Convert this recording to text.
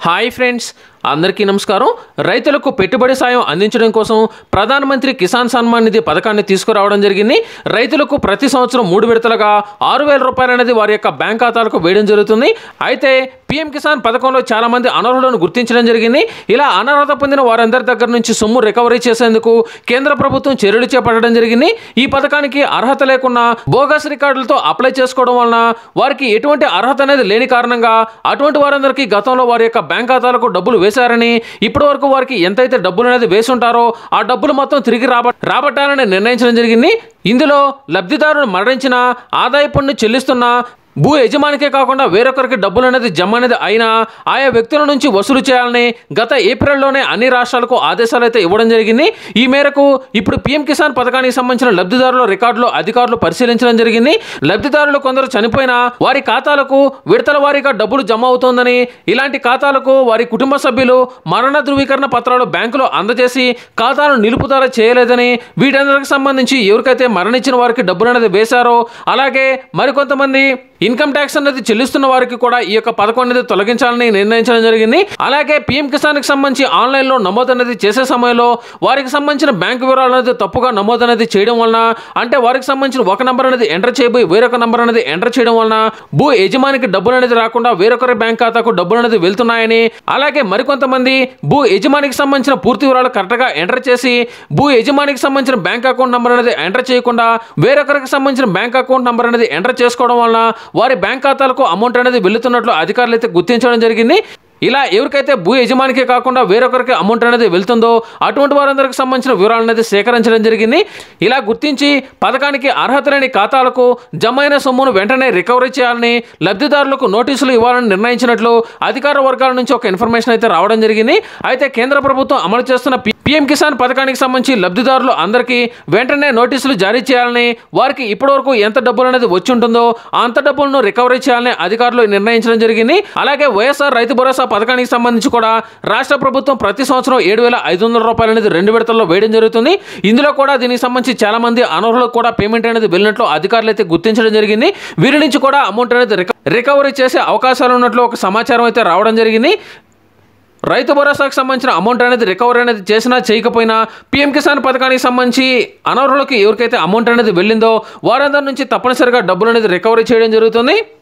hi friends అందరికీ నమస్కారం రైతులకు పెట్టుబడి సాయం అందించడం కోసం ప్రధానమంత్రి కిసాన్ సన్మాన్ నిధి పథకాన్ని తీసుకురావడం జరిగింది రైతులకు ప్రతి సంవత్సరం మూడు విడతలుగా ఆరు వేల రూపాయలు అనేది వారి యొక్క బ్యాంక్ ఖాతాలకు వేయడం జరుగుతుంది అయితే పీఎం కిసాన్ పథకంలో చాలా మంది అనర్హులను గుర్తించడం జరిగింది ఇలా అనర్హత పొందిన వారందరి దగ్గర నుంచి సొమ్ము రికవరీ చేసేందుకు కేంద్ర ప్రభుత్వం చర్యలు చేపట్టడం జరిగింది ఈ పథకానికి అర్హత లేకుండా బోగస్ రికార్డులతో అప్లై చేసుకోవడం వలన వారికి ఎటువంటి అర్హత అనేది లేని కారణంగా అటువంటి వారందరికీ గతంలో వారి యొక్క బ్యాంక్ ఖాతాలకు డబ్బులు వేశారని ఇప్పటి వరకు వారికి ఎంతైతే డబ్బులు అనేది వేసి ఉంటారో ఆ డబ్బులు మొత్తం తిరిగి రాబ రాబట్టాలని నిర్ణయించడం జరిగింది ఇందులో లబ్ధిదారుడు మరణించిన ఆదాయ పన్ను చెల్లిస్తున్న భూ యజమానికే కాకుండా వేరొకరికి డబ్బులు అనేది జమ అనేది అయినా ఆయా వ్యక్తుల నుంచి వసూలు చేయాలని గత ఏప్రిల్లోనే అన్ని రాష్ట్రాలకు ఆదేశాలు అయితే ఇవ్వడం జరిగింది ఈ మేరకు ఇప్పుడు పీఎం కిసాన్ పథకానికి సంబంధించిన లబ్ధిదారుల రికార్డులు అధికారులు పరిశీలించడం జరిగింది లబ్ధిదారులు కొందరు చనిపోయినా వారి ఖాతాలకు విడతల వారీగా డబ్బులు జమ అవుతోందని ఇలాంటి ఖాతాలకు వారి కుటుంబ సభ్యులు మరణ ధృవీకరణ పత్రాలు బ్యాంకులో అందజేసి ఖాతాను నిలుపుదల చేయలేదని వీటందరికి సంబంధించి ఎవరికైతే మరణించిన వారికి డబ్బులు అనేది వేశారో అలాగే మరికొంతమంది ఇన్కమ్ ట్యాక్స్ అనేది చెల్లిస్తున్న వారికి కూడా ఈ యొక్క పథకం అనేది తొలగించాలని నిర్ణయించడం జరిగింది అలాగే పీఎం కిసాన్ కి సంబంధించి ఆన్లైన్ లో నమోదు అనేది చేసే సమయంలో వారికి సంబంధించిన బ్యాంక్ వివరాలు అనేది తప్పుగా నమోదు అనేది చేయడం వలన అంటే వారికి సంబంధించిన ఒక నంబర్ అనేది ఎంటర్ చేయబోయి వేరొక నంబర్ అనేది ఎంటర్ చేయడం వలన భూ యజమానికి డబ్బులు అనేది రాకుండా వేరొకరి బ్యాంక్ ఖాతాకు డబ్బులు అనేది వెళ్తున్నాయని అలాగే మరికొంతమంది భూ యజమానికి సంబంధించిన పూర్తి వివరాలు కరెక్ట్ గా ఎంటర్ చేసి భూ యజమానికి సంబంధించిన బ్యాంక్ అకౌంట్ నంబర్ అనేది ఎంటర్ చేయకుండా వేరొకరికి సంబంధించిన బ్యాంక్ అకౌంట్ నంబర్ అనేది ఎంటర్ చేసుకోవడం వలన వారి బ్యాంక్ ఖాతాలకు అమౌంట్ అనేది వెళ్తున్నట్లు అధికారులు అయితే గుర్తించడం జరిగింది ఇలా ఎవరికైతే భూ యజమానికే కాకుండా వేరొకరికి అమౌంట్ అనేది వెళ్తుందో అటువంటి వారందరికి సంబంధించిన వివరాలు అనేది సేకరించడం జరిగింది ఇలా గుర్తించి పథకానికి అర్హత లేని ఖాతాలకు జమైన సొమ్మును వెంటనే రికవరీ చేయాలని లబ్ధిదారులకు నోటీసులు ఇవ్వాలని నిర్ణయించినట్లు అధికార వర్గాల నుంచి ఒక ఇన్ఫర్మేషన్ అయితే రావడం జరిగింది అయితే కేంద్ర ప్రభుత్వం అమలు చేస్తున్న పి- పీఎం కిసాన్ పథకానికి సంబంధించి లబ్ధిదారులు అందరికీ వెంటనే నోటీసులు జారీ చేయాలని వారికి ఇప్పటివరకు ఎంత డబ్బులు అనేది వచ్చి ఉంటుందో అంత డబ్బులను రికవరీ చేయాలని అధికారులు నిర్ణయించడం జరిగింది అలాగే వైఎస్ఆర్ రైతు భరోసా పథకానికి సంబంధించి కూడా రాష్ట్ర ప్రభుత్వం ప్రతి సంవత్సరం ఏడు వేల ఐదు వందల రూపాయలు అనేది రెండు విడతల్లో వేయడం జరుగుతుంది ఇందులో కూడా దీనికి సంబంధించి చాలా మంది అనర్హులకు కూడా పేమెంట్ అనేది వెళ్ళినట్లు అధికారులు అయితే గుర్తించడం జరిగింది వీరి నుంచి కూడా అమౌంట్ అనేది రిక- రికవరీ చేసే అవకాశాలు ఉన్నట్లు ఒక సమాచారం అయితే రావడం జరిగింది రైతు భరోసాకు సంబంధించిన అమౌంట్ అనేది రికవరీ అనేది చేసినా చేయకపోయినా పీఎం కిసాన్ పథకానికి సంబంధించి అనర్హులకు ఎవరికైతే అమౌంట్ అనేది వెళ్ళిందో వారందరి నుంచి తప్పనిసరిగా డబ్బులు అనేది రికవరీ చేయడం జరుగుతుంది